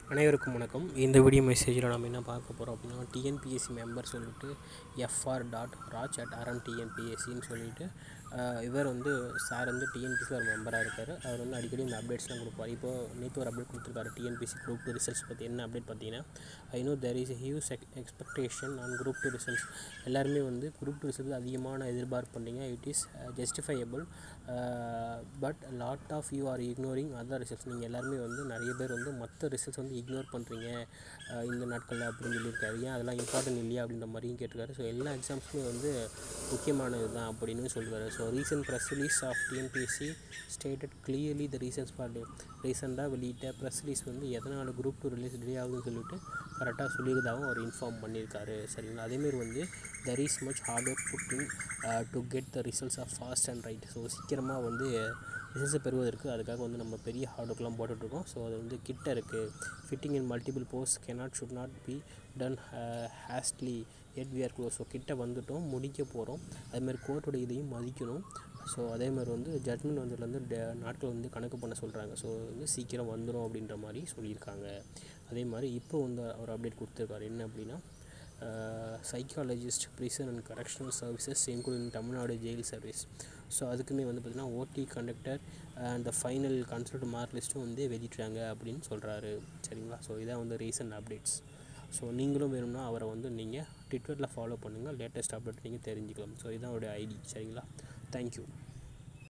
அனைவருக்கும் வணக்கம் இந்த வீடியோ மெசேஜில் நம்ம என்ன பார்க்க போகிறோம் அப்படின்னா டிஎன்பிஎஸ்சி மெம்பர் சொல்லிட்டு FR dot Raj at RM டிஎன்பிஎஸ்சின்னு சொல்லிட்டு ஆஹ், இவர் வந்து சார் வந்து டிஎன்பிசி ஒரு மெம்பராக இருக்கார் அவர் வந்து அடிக்கடி இந்த அப்டேட்ஸ்லாம் கொடுப்பார் இப்போ நேற்று ஒரு அப்டேட் கொடுத்துருக்காரு டிஎன்பிசி குரூப் டூ ரிசல்ட்ஸ் பற்றி என்ன அப்டேட் பார்த்தீங்கன்னா I know there is huge expectation on group two results எல்லாருமே வந்து குரூப் டூ ரிசல்ட் அதிகமான எதிர்பார்ப்பு பண்ணீங்க it is justifiable but lot of you are ignoring other results நீங்கள் எல்லாருமே வந்து நிறைய பேர் வந்து மற்ற ரிசல்ட்ஸ் வந்து இக்னோர் பண்ணுறீங்க இந்த நாட்களில் அப்படின்னு சொல்லியிருக்காரு ஏன் அதெல்லாம் இம்பார்ட்டன்ட் இல்லையா அப்படின்ற மாதிரியும் கேட்டிருக்காரு ஸோ எல்லா எக்ஸாம்ஸுமே வந்து முக்கியமானது தான் அப்படின்னு சொல்லுவார் so recent press release of TNPSC stated clearly the reasons for ரீசெண்டாக வெளியிட்ட ப்ரெஸ் ரிலீஸ் வந்து எதனால் குரூப் டூ ரிலீஸ் டிலே ஆகுதுன்னு சொல்லிட்டு கரெக்டாக சொல்லியிருந்தாவும் அவர் இன்ஃபார்ம் பண்ணியிருக்காரு சரிங்களா அதேமாரி வந்து there is much hard work putting to get the results of fast and right so சீக்கிரமாக வந்து ரிசல்ட்ஸை பெறுவதற்கு அதுக்காக வந்து நம்ம பெரிய ஹார்ட் ஒர்க்லாம் போட்டுட்ருக்கோம் ஸோ அது வந்து கிட்ட இருக்குது fitting in multiple post cannot should not be done hastily yet we are close so கிட்ட வந்துட்டோம் முடிக்க போகிறோம் அதேமாதிரி கோர்ட்டோட இதையும் மதிக்கணும் ஸோ அதே மாதிரி வந்து ஜட்மெண்ட் வந்ததுலேருந்து டே- நாட்கள் வந்து கணக்கு பண்ண சொல்கிறாங்க ஸோ வந்து சீக்கிரம் வந்துடும் அப்படின்ற மாதிரி சொல்லியிருக்காங்க அதே மாதிரி இப்போ வந்து அவர் அப்டேட் கொடுத்துருக்காரு என்ன அப்படின்னா psychologist prison and correctional services including Tamil Nadu jail service so அதுக்குமே வந்து பார்த்திங்கன்னா ஓடி conductor and final consult mark லிஸ்ட்டும் வந்து வெளியிட்டாங்க அப்படின்னு சொல்கிறாரு சரிங்களா ஸோ இதான் வந்து ரீசன்ட் அப்டேட்ஸ் ஸோ நீங்களும் வேணும்னா அவரை வந்து நீங்கள் ட்விட்டரில் ஃபாலோ பண்ணுங்கள் லேட்டஸ்ட் அப்டேட் நீங்கள் தெரிஞ்சுக்கலாம் ஸோ இதான் அவருடைய ஐடி சரிங்களா தேங்க்யூ